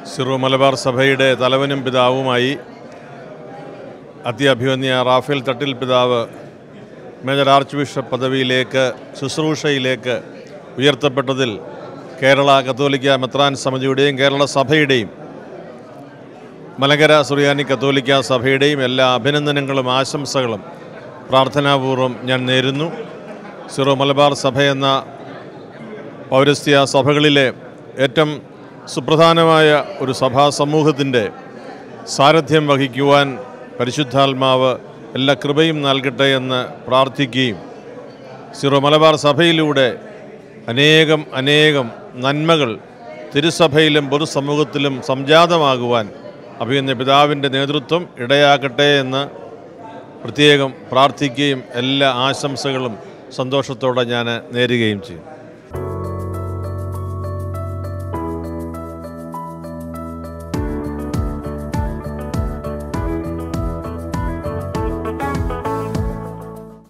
Syro Malabar സഭയുടെ തലവനും പിതാവുമായി അത്യഭിമന്യ Rafale തട്ടിൽ പിതാവ് major arch bishop പദവിയിലേക്ക് ശുശ്രൂഷയിലേക്ക് ഉയർത്തപ്പെട്ടതിൽ കേരള കത്തോലിക്ക മെത്രാൻ സമിതിയുടെയും കേരള സഭയുടെയും മലങ്കര സുറിയാനി കത്തോലിക്ക സഭയുടെയും എല്ലാ അഭിനന്ദനങ്ങളും ആശംസകളും പ്രാർത്ഥനാപൂർവ്വം ഞാൻ നേരുന്നു സിറോ മലബാർ സഭ എന്ന പൗരസ്ത്യ സഭകളിലെ ഏറ്റവും സുപ്രധാനമായ ഒരു സഭാ സമൂഹത്തിൻ്റെ സാരഥ്യം വഹിക്കുവാൻ പരിശുദ്ധാത്മാവ് എല്ലാ കൃപയും നൽകട്ടെ എന്ന് പ്രാർത്ഥിക്കുകയും സിറോ മലബാർ സഭയിലൂടെ അനേകം അനേകം നന്മകൾ തിരുസഭയിലും പൊതുസമൂഹത്തിലും സംജാതമാകുവാൻ അഭിയന്യ പിതാവിൻ്റെ നേതൃത്വം ഇടയാക്കട്ടെ എന്ന് പ്രത്യേകം പ്രാർത്ഥിക്കുകയും എല്ലാ ആശംസകളും സന്തോഷത്തോടെ ഞാൻ നേരുകയും ചെയ്യും